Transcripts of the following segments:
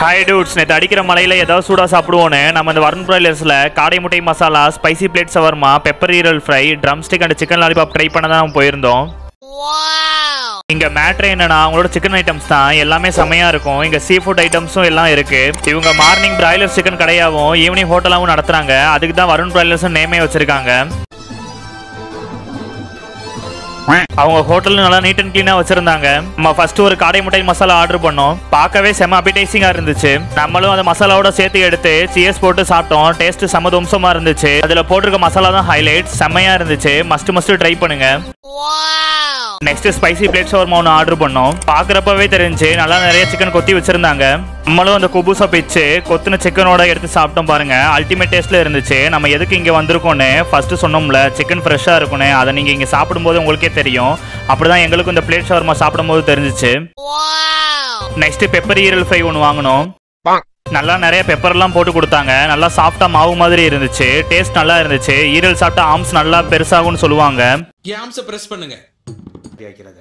hi dudes நேற்று அடிக்கிற மலையில் ஏதாவது சூடாக சாப்பிடுவோன்னு நம்ம இந்த வருண் பிராய்லர்ஸில் காடை முட்டை masala spicy plate shawarma pepper ஈரல் fry drumstick and chicken lollipop try பண்ண தான் போயிருந்தோம் இங்க மேட்ரு என்னன்னா அவங்களோட சிக்கன் ஐட்டம்ஸ் தான் எல்லாமே செமையா இருக்கும் இங்க சீ ஃபுட் ஐட்டம்ஸும் எல்லாம் இருக்கு இவங்க மார்னிங் பிராய்லர் சிக்கன் கடையாவும் ஈவினிங் ஹோட்டலாவும் நடத்துறாங்க அதுக்கு தான் வருண் பிராய்லர்ஸ் நேமே வச்சிருக்காங்க அவங்க ஹோட்டல் நல்லா நீட் அண்ட் கிளீனா வச்சிருந்தாங்க நம்ம ஃபர்ஸ்ட் ஒரு காடை முட்டை மசாலா ஆர்டர் பண்ணோம் பார்க்கவே செம அபிடைசிங்கா இருந்துச்சு நம்மளும் அந்த மசாலாவோட சேர்த்து எடுத்து சிஎஸ் போட்டு சாப்பிட்டோம் டேஸ்ட் செம தும்சமா இருந்துச்சு அதுல போட்டிருக்க மசாலா தான் ஹைலைட் செம்மையா இருந்துச்சு மஸ்ட் மஸ்ட் ட்ரை பண்ணுங்க நெக்ஸ்ட் ஸ்பைசி பிளேட் ஷவர்மா ஒன்று ஆர்டர் பண்ணோம் பார்க்குறப்பவே தெரிஞ்சு நல்லா நிறைய சிக்கன் கொத்தி வச்சிருந்தாங்க நம்மளும் அந்த குபூசா பிச்சு கொத்துன சிக்கனோட எடுத்து சாப்பிட்டோம் பாருங்க அல்டிமேட் டேஸ்ட்ல இருந்துச்சு நம்ம எதுக்கு இங்க வந்திருக்கோன்னு ஃபர்ஸ்ட் சொன்னோம்ல சிக்கன் ஃப்ரெஷ்ஷா இருக்கும்னு அதை நீங்க இங்க சாப்பிடும்போது உங்களுக்கே தெரியும் அப்படிதான் எங்களுக்கும் இந்த பிளேட் ஷவர்மா சாப்பிடும்போது தெரிஞ்சிச்சு நெக்ஸ்ட் பெப்பர் ஈரல் ஃப்ரை ஒன்று வாங்கினோம் நல்லா நிறைய பெப்பர்லாம் போட்டு கொடுத்தாங்க நல்லா சாஃப்டா மாவு மாதிரி இருந்துச்சு டேஸ்ட் நல்லா இருந்துச்சு ஈரல் சாப்பிட்டா ஆம்ஸ் நல்லா பெருசாகும்னு சொல்லுவாங்க கேம்ஸை பிரஸ் பண்ணுங்க வைக்கிறது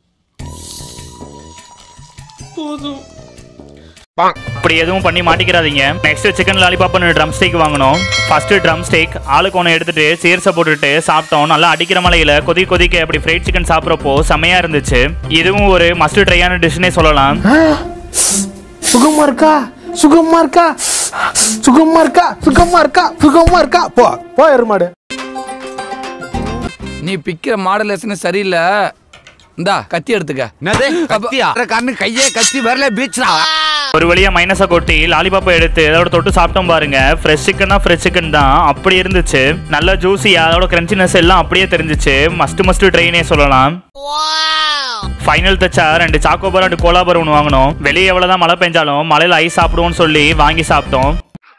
போதும் அப்படி எதுவும் பண்ணி மாட்டிக்கிறாதீங்க next chicken lollipop drumstick வாங்கணும் ஃபர்ஸ்ட் ட்ரம் ஸ்டேக் ஆளுக்கு ஒன்று எடுத்துட்டு சீர்ஸை போட்டுட்டு சாப்பிட்டோம் நல்லா அடிக்கிற மலையில கொதி கொதிக்க அப்படி ஃப்ரைட் சிக்கன் சாப்பிட்றப்போ செமையா இருந்துச்சு இதுவும் ஒரு மஸ்ட் ட்ரையான டிஷ்னே சொல்லலாம் சுகமா இருக்கா சுகமா இருக்கா சுகமா இருக்கா சுகமா இருக்கா சுகமா இருக்கா போ போ எருமாடு நீ பிக்கிற மாடலேஷன் சரியில்லை இந்தா கத்தி எடுத்துக்க என்னது கத்தியா கண்ணு கையே கத்தி வரல பீச்ரா ஒரு வழியா மைனஸை கொட்டி லாலிபாப்பை எடுத்து அதோட தொட்டு சாப்பிட்டோம் பாருங்க ஃப்ரெஷ் சிக்கன்னா ஃப்ரெஷ் சிக்கன் தான் அப்படி இருந்துச்சு நல்ல ஜூஸியா அதோட கிரன்ச்சினஸ் எல்லாம் அப்படியே தெரிஞ்சிச்சு மஸ்ட் மஸ்ட் ட்ரெயினே சொல்லலாம் ஃபைனல் தச்சா ரெண்டு சாக்கோபார் ரெண்டு கோலாபார் ஒன்று வாங்கினோம் வெளியே எவ்வளோதான் மழை பெஞ்சாலும் மழையில் ஐஸ் சாப்பிடுவோம்னு சொல்லி வாங்கி சாப்பிட்டோம்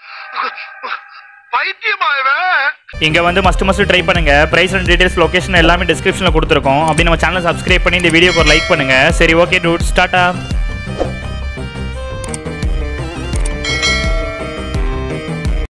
இங்க வந்து மஸ்ட் மஸ்ட் ட்ரை பண்ணுங்க பிரைஸ் அண்ட் டீடைல்ஸ் லொகேஷன் எல்லாமே டிஸ்கிரிப்ஷன்ல கொடுத்துருக்கோம் அப்படி நம்ம சேனல் சப்ஸ்கிரைப் பண்ணி இந்த வீடியோக்கு ஒரு லைக் பண்ணுங்க சரி ஓகே டூட் ஸ்டார்ட்டா